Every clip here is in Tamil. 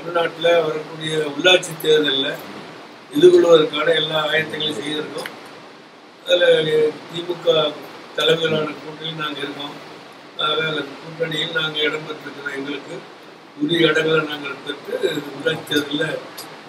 தமிழ்நாட்டில் வரக்கூடிய உள்ளாட்சி தேர்தலில் எதிர்கொள்வதற்கான எல்லா ஆயத்தங்களையும் செய்திருக்கோம் அதில் திமுக தலைமையிலான கூட்டணியில் நாங்கள் இருக்கோம் ஆக அந்த கூட்டணியில் நாங்கள் இடம் பெற்றிருக்கிற எங்களுக்கு உரிய இடங்களை நாங்கள் பெற்று உள்ளாட்சி தேர்தலில்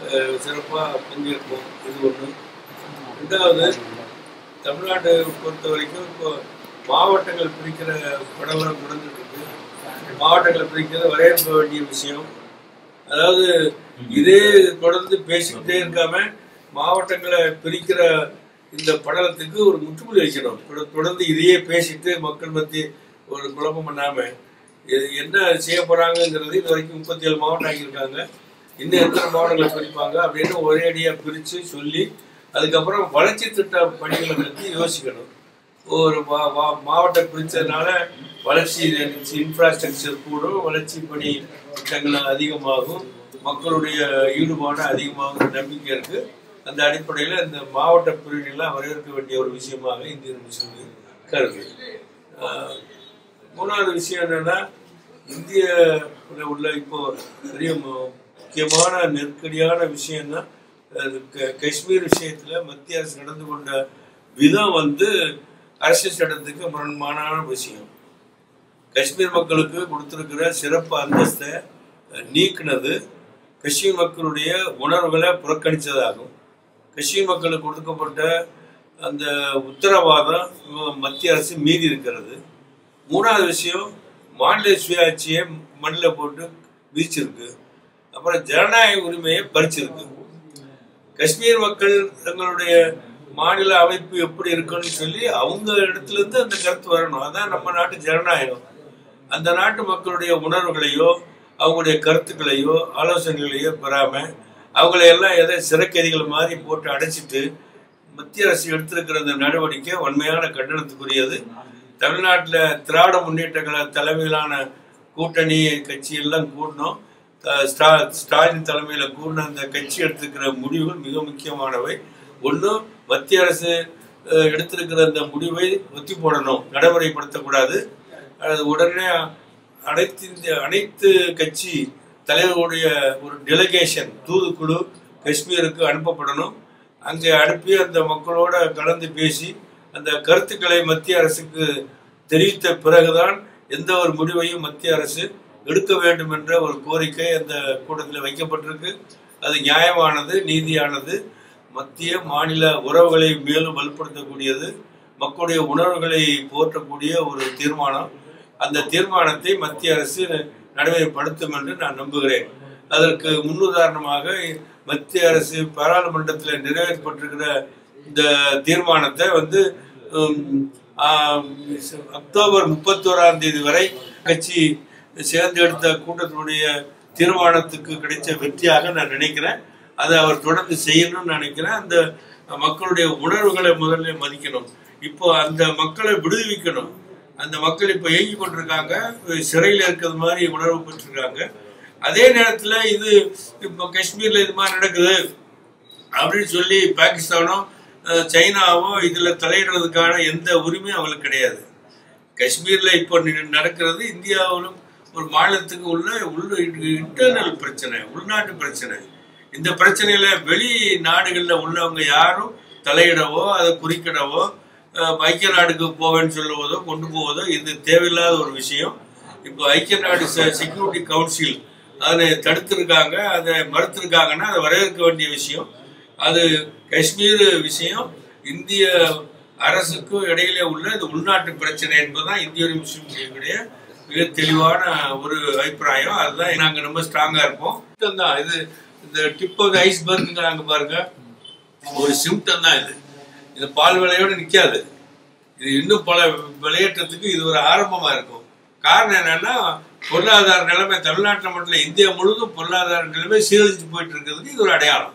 சிறப்பாக பங்கேற்போம் இது ஒன்று ரெண்டாவது தமிழ்நாட்டை பொறுத்த வரைக்கும் இப்போ மாவட்டங்கள் பிரிக்கிற படம்லாம் நடந்துட்டு இருக்கு மாவட்டங்களை பிரிக்கிறது வரையறுக்க வேண்டிய விஷயம் அதாவது இதே தொடர்ந்து பேசிக்கிட்டே இருக்காம மாவட்டங்களை பிரிக்கிற இந்த படலத்துக்கு ஒரு முற்றுப்புள்ளி வைக்கணும் தொட- தொடர்ந்து இதையே பேசிட்டு மக்கள் மத்திய ஒரு குழப்பம் பண்ணாம இது என்ன செய்ய போறாங்கங்கிறது இது வரைக்கும் முப்பத்தி ஏழு மாவட்டம் ஆகியிருக்காங்க இன்னும் எத்தனை மாவட்டங்களை பிரிப்பாங்க அப்படின்னு ஒரே அடியா பிரிச்சு சொல்லி அதுக்கப்புறம் வளர்ச்சி திட்ட பணிகளை பற்றி யோசிக்கணும் ஒரு மா- மா- மாவட்டம் பிரிச்சதுனால வளர்ச்சி இன்ஃப்ராஸ்ட்ரக்சர் கூடும் வளர்ச்சி பணி திட்டங்கள் அதிகமாகும் மக்களுடைய ஈடுபாடு அதிகமாகும் நம்பிக்கை இருக்கு அந்த அடிப்படையில் இந்த மாவட்ட பிரிவுகள்லாம் வரவேற்க வேண்டிய ஒரு விஷயமாக இந்திய முஸ்லிம் கருது ஆஹ், மூணாவது விஷயம் என்னன்னா இந்திய உள்ள இப்போ பெரிய மு- முக்கியமான நெருக்கடியான விஷயம்னா அது க- காஷ்மீர் விஷயத்துல மத்திய அரசு நடந்து கொண்ட விதம் வந்து அரசியல் சட்டத்துக்கு முரண்பாடான விஷயம் காஷ்மீர் மக்களுக்கு கொடுத்திருக்கிற சிறப்பு அந்தஸ்தை அஹ், நீக்கினது காஷ்மீர் மக்களுடைய உணர்வுகளை புறக்கணித்ததாகும் காஷ்மீர் மக்களுக்கு கொடுக்கப்பட்ட அந்த உத்தரவாதம் ம- மத்திய அரசு மீறி இருக்கிறது மூணாவது விஷயம் மாநில சுயாட்சியை மண்ணில் போட்டு வீச்சிருக்கு அப்புறம் ஜனநாயக உரிமையை பறிச்சிருக்கு காஷ்மீர் மக்கள் தங்களுடைய மாநில அமைப்பு எப்படி இருக்குன்னு சொல்லி அவங்க இடத்துல இருந்து அந்த கருத்து வரணும் அதான் நம்ம நாட்டு ஜனநாயகம் அந்த நாட்டு மக்களுடைய உணர்வுகளையோ அவங்களுடைய கருத்துக்களையோ ஆலோசனைகளையோ பெறாம அவங்களை எல்லாம் எதை சிறைக்கைதிகள் மாதிரி போட்டு அடைச்சிட்டு மத்திய அரசு எடுத்திருக்கிற இந்த நடவடிக்கை வன்மையான கண்டனத்துக்குரியது தமிழ்நாட்டில் திராவிட முன்னேற்ற கழக தலைமையிலான கூட்டணி கட்சி எல்லாம் கூடணும் த- ஸ்டா- ஸ்டாலின் தலைமையில் கூடின அந்த கட்சி எடுத்திருக்கிற முடிவுகள் மிக முக்கியமானவை ஒன்று மத்திய அரசு அஹ், எடுத்திருக்கிற அந்த முடிவை ஒத்தி போடணும் நடைமுறைப்படுத்தக்கூடாது அது உடனே அனைத்து இந்த அனைத்து கட்சி தலைவர்களுடைய ஒரு டெலிகேஷன் தூதுக்குழு காஷ்மீருக்கு அனுப்பப்படணும் அங்கே அனுப்பி அந்த மக்களோட கலந்து பேசி அந்த கருத்துக்களை மத்திய அரசுக்கு தெரிவித்த பிறகுதான் எந்த ஒரு முடிவையும் மத்திய அரசு எடுக்க வேண்டும் என்ற ஒரு கோரிக்கை அந்த கூட்டத்தில் வைக்கப்பட்டிருக்கு அது நியாயமானது நீதியானது மத்திய மாநில உறவுகளை மேலும் வலுப்படுத்தக்கூடியது மக்களுடைய உணர்வுகளை போற்றக்கூடிய ஒரு தீர்மானம் அந்த தீர்மானத்தை மத்திய அரசு நடைமுறைப்படுத்தும் என்று நான் நம்புகிறேன் அதற்கு முன்னுதாரணமாக மத்திய அரசு பாராளுமன்றத்தில் நிறைவேற்றப்பட்டிருக்கிற இந்த தீர்மானத்தை வந்து உம், ஆம், அக்டோபர் முப்பத்தோராம் தேதி வரை கட்சி சேர்ந்து எடுத்த கூட்டத்தினுடைய தீர்மானத்துக்கு கிடைச்ச வெற்றியாக நான் நினைக்கிறேன் அதை அவர் தொடர்ந்து செய்யணும்னு நினைக்கிறேன் அந்த மக்களுடைய உணர்வுகளை முதல்ல மதிக்கணும் இப்போ அந்த மக்களை விடுவிக்கணும் அந்த மக்கள் இப்போ இயங்கி கொண்டிருக்காங்க சிறையில் இருக்கிறது மாதிரி உணர்வு பெற்றிருக்காங்க அதே நேரத்தில் இது இப்போ காஷ்மீர்ல இது மாதிரி நடக்குது அப்படின்னு சொல்லி பாகிஸ்தானோ அஹ், சைனாவோ இதில் தலையிடுறதுக்கான எந்த உரிமையும் அவங்களுக்கு கிடையாது காஷ்மீர்ல இப்போ நி- நடக்கிறது இந்தியாவிலும் ஒரு மாநிலத்துக்கு உள்ள உள்ள இன்டர்னல் பிரச்சனை உள்நாட்டு பிரச்சனை இந்த பிரச்சனையில வெளி நாடுகள்ல உள்ளவங்க யாரும் தலையிடவோ அதை குறிக்கிடவோ அஹ், ஐக்கிய நாடுக்கு போவேன்னு சொல்லுவதோ கொண்டு போவதோ இது தேவையில்லாத ஒரு விஷயம் இப்போ ஐக்கிய நாடு செக்யூரிட்டி கவுன்சில் அதை தடுத்திருக்காங்க அதை மறுத்திருக்காங்கன்னா அதை வரவேற்க வேண்டிய விஷயம் அது காஷ்மீர் விஷயம் இந்திய அரசுக்கும் இடையிலே உள்ள இது உள்நாட்டு பிரச்சனை என்பதுதான் இந்திய முஸ்லீம் லீக்குடைய மிக தெளிவான ஒரு அபிப்பிராயம் அதுதான் நாங்க ரொம்ப ஸ்ட்ராங்கா இருப்போம் சிம்டம் தான் இது இந்த டிப் ஆஃப் ஐஸ்பர்க்ங்கிறாங்க பாருங்க ஒரு சிம்டம் தான் இது இது பால் விலையோட நிக்காது இது இன்னும் பல விளையாட்டுறதுக்கு இது ஒரு ஆரம்பமா இருக்கும் காரணம் என்னன்னா பொருளாதார நிலைமை தமிழ்நாட்டில் மட்டும் இல்ல, இந்தியா முழுவதும் பொருளாதார நிலைமை சீரழிச்சு போயிட்டு இருக்கிறதுக்கு இது ஒரு அடையாளம்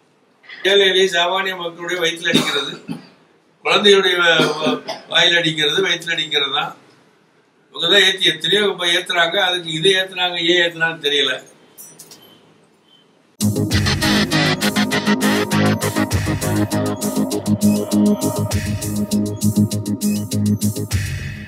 ஏழை எளிய சாமானிய மக்களுடைய வயிற்றில் அடிக்கிறது குழந்தையுடைய வ- வ- வாயில் அடிக்கிறது வயிற்றில் அடிக்கிறது தான் இவங்க தான் ஏற்றி எத்தனையோ இப்போ ஏத்துறாங்க அதுக்கு இதை ஏத்துனாங்க ஏன் ஏத்துனான்னு தெரியல Thank you.